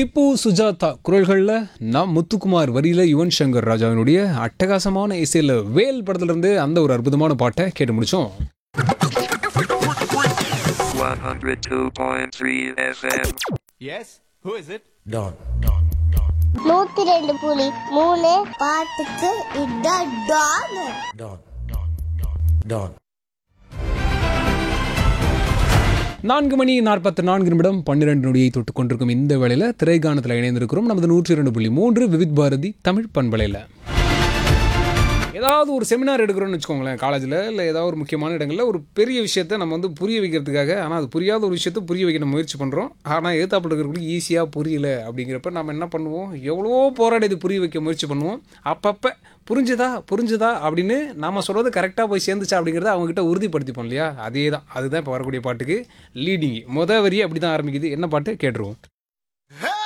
திப்பு சுஜாதா குரல்களில் நான் முத்துக்குமார் வரியில யுவன் சங்கர் ராஜாவினுடைய அட்டகாசமான இசையில் வேல் படத்துலேருந்து அந்த ஒரு அற்புதமான பாட்டை கேட்டு முடிச்சோம் 102.3 FM. Yes? Who is it? Don. நூத்தி ரெண்டு புலி மூணு பாட்டுக்கு இதான் டான் Don. Don. நான்கு மணி நாற்பத்தி நான்கு நிமிடம் பன்னிரெண்டு நொடியை தொட்டு கொண்டிருக்கும் இந்த வேளையில் திரைகாணத்தில் இணைந்திருக்கிறோம் நமது நூற்றி இரண்டு புள்ளி மூன்று விவித் பாரதி தமிழ் பண்பலையில் ஏதாவது ஒரு செமினார் எடுக்கிறோம்னு வச்சுக்கோங்களேன் காலேஜில் இல்லை ஏதாவது ஒரு முக்கியமான இடங்களில் ஒரு பெரிய விஷயத்தை நம்ம வந்து புரிய வைக்கிறதுக்காக ஆனால் அது புரியாத ஒரு விஷயத்தை புரிய வைக்க நம்ம முயற்சி பண்ணுறோம் ஆனால் ஏத்தாப்பில் இருக்கிறவங்களுக்கு ஈஸியாக புரியல அப்படிங்கிறப்ப நம்ம என்ன பண்ணுவோம் எவ்வளோ போராடி இது புரிய வைக்க முயற்சி பண்ணுவோம் அப்பப்போ புரிஞ்சுதா புரிஞ்சுதா அப்படின்னு நாம் சொல்கிறது கரெக்டாக போய் சேர்ந்துச்சா அப்படிங்கிறத அவங்ககிட்ட உறுதிப்படுத்திப்போம் இல்லையா அதே தான் அதுதான் இப்போ வரக்கூடிய பாட்டுக்கு லீடிங் முத வரி அப்படி தான் ஆரம்பிக்குது என்ன பாட்டு கேட்டுருவோம்